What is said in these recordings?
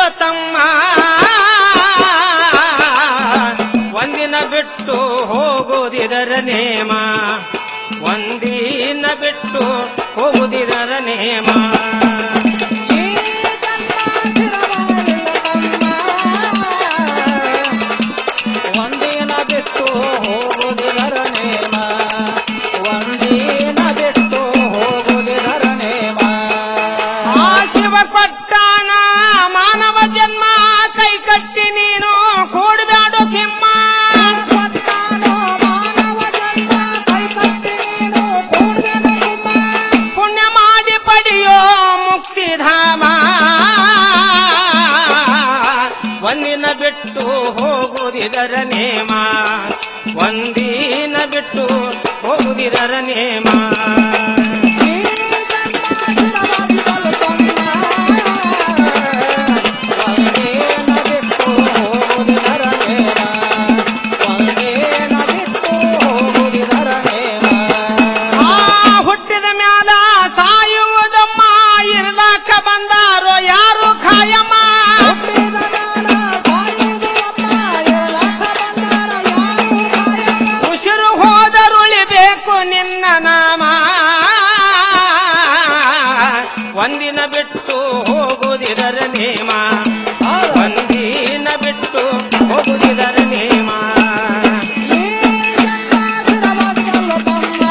ನೋಡು ತಮ್ಮ ಒಂದಿನ ಬಿಟ್ಟು ಹೋಗುವುದಿದರ ನೇಮ ಒಂದಿನ ಬಿಟ್ಟು ಹೋಗುವುದಿದರ ನೇಮ ಈ ಜನ್ಮ ಸ್ಥಿರವಾಗಿಲ್ಲ ತಮ್ಮ ಒಂದಿನ ಬಿಟ್ಟು ಹೋಗುವುದಿದರ ನೇಮ ಒಂದಿನ ಬಿಟ್ಟು ಹೋಗುವುದಿದರ ನೇಮ ಆ ಶಿವ ಕೊಟ್ಟಾನ ಮಾನವ ಜನ್ಮ ಕೈ ಕಟ್ಟಿ ನೀನು ಕೂಡಬೇಡು ಸಿಂಹ ಕೊಟ್ಟಾನೋ ಮಾನವ ಜನ್ಮ ಕೈ ಕಟ್ಟಿ ನೀನು ಕೂಡ್ದೇನು ಸುಮ್ಮ ಪುಣ್ಯ ಮಾಡಿ ಪಡೆಯೋ ಮುಕ್ತಿಧಾಮ ಒಂದಿನ ಬಿಟ್ಟು ಹೋಗುವುದಿದರ ನೇಮ ಒಂದಿನ ಬಿಟ್ಟು ಹೋಗುವುದಿದರ ನೇಮ ಈ ಜನ್ಮ ಸ್ಥಿರವಾಗಿರಲು ತಮ್ಮ ಒಂದೇನ ಬಿಟ್ಟು ಹೋಗುವುದಿದರ ನೇಮ ಒಂದೇನ ಬಿಟ್ಟು ಹೋಗುವುದಿದರ ನೇಮ ಆ ಹುಟ್ಟಿದ ಮ್ಯಾಲ ಸಾಯುವುದಮ್ಮ ಇರ್ಲಾಕ ಬಂದಾರೋ ಯಾರು ಖಾಯಮ್ಮ ಹುಟ್ಟಿದ ಮ್ಯಾಲ ಸಾಯುವುದು ಅಮ್ಮ ಏಳಾಕ ಬಂದಾರ ಯಾರು ಕಾಯಮ್ಮ ಉಸಿರು ಹೋದರುಳಿಬೇಕು ನಿನ್ನ ನಾಮ ಒಂದಿನ ಬಿಟ್ಟು ಹೋಗುವುದಿದರ ನೇಮ ಒಂದಿನ ಬಿಟ್ಟು ಹೋಗುವುದಿದರ ನೇಮ ಈ ಜನ್ಮ ಸ್ಥಿರವಾಗಿರಲು ತಮ್ಮ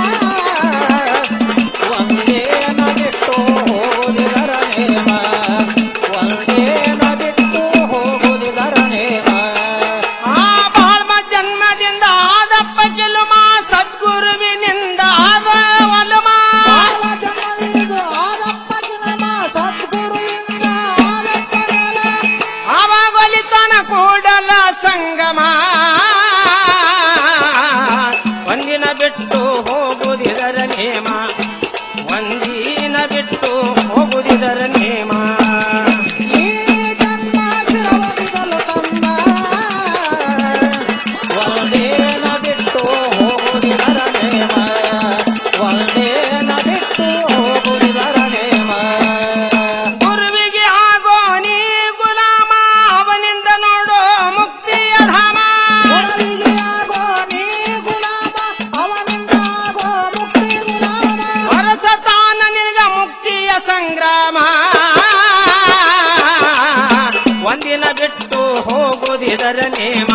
ಒಂದೇನ ಬಿಟ್ಟು ಹೋಗುವುದಿದರ ನೇಮ ಒಂದೇನ ಬಿಟ್ಟು ಹೋಗುವುದಿದರ ನೇಮ ಆ ಬಾಳ್ಮ ಜನ್ಮದಿಂದ ಆದಪ್ಪ ಗೆಲುಮ ಸದ್ಗುರುವಿನಿಂದ ಆದ ಒಲುಮ ಬಾಳ ಜನರಿಗೂ ಆದಪ್ಪ ಜನಮ ಸದ್ಗುರುವಿಂದ ಆದಪ್ಪ ನೆಲ. ಆವಾಗೊಲಿತನ ಕೂಡಲ ಸಂಗಮ ಒಂದಿನ ಬಿಟ್ಟು ಹೋಗುವುದಿದರ ನೇಮ ಒಂದಿನ ಬಿಟ್ಟು ಹೋಗುವುದಿದರ ನೇಮ ಈ ಜನ್ಮ ಸ್ಥಿರವಾಗಿರಲು ತಮ್ಮ ಒಂದೇನ ಬಿಟ್ಟು ಹೋಗುವುದಿದರ ನೇಮ ಒಂದೇನ ಬಿಟ್ಟು ಹೋಗುವುದಿದರ ನೇಮ ಗುರುವಿಗೆ ಆಗೋ ನೀ ಗುಲಾಮ ಅವನಿಂದ ನೋಡೋ ಮುಕ್ತಿಯ ಧಾಮ ಗುಣವಿಗೆ ಆಗೋ ನೀ ಗುಲಾಮ ಅವನಿಂದ ಆಗೋ ಮುಕ್ತಿ ಗುಲಾಮ ಹೊರಸತಾನ ನಿನಗ ಮುಕ್ತಿಯ ಸಂಗ್ರಾಮ ಒಂದಿನ ಬಿಟ್ಟು ಹೋಗುವುದಿದರ ನೇಮ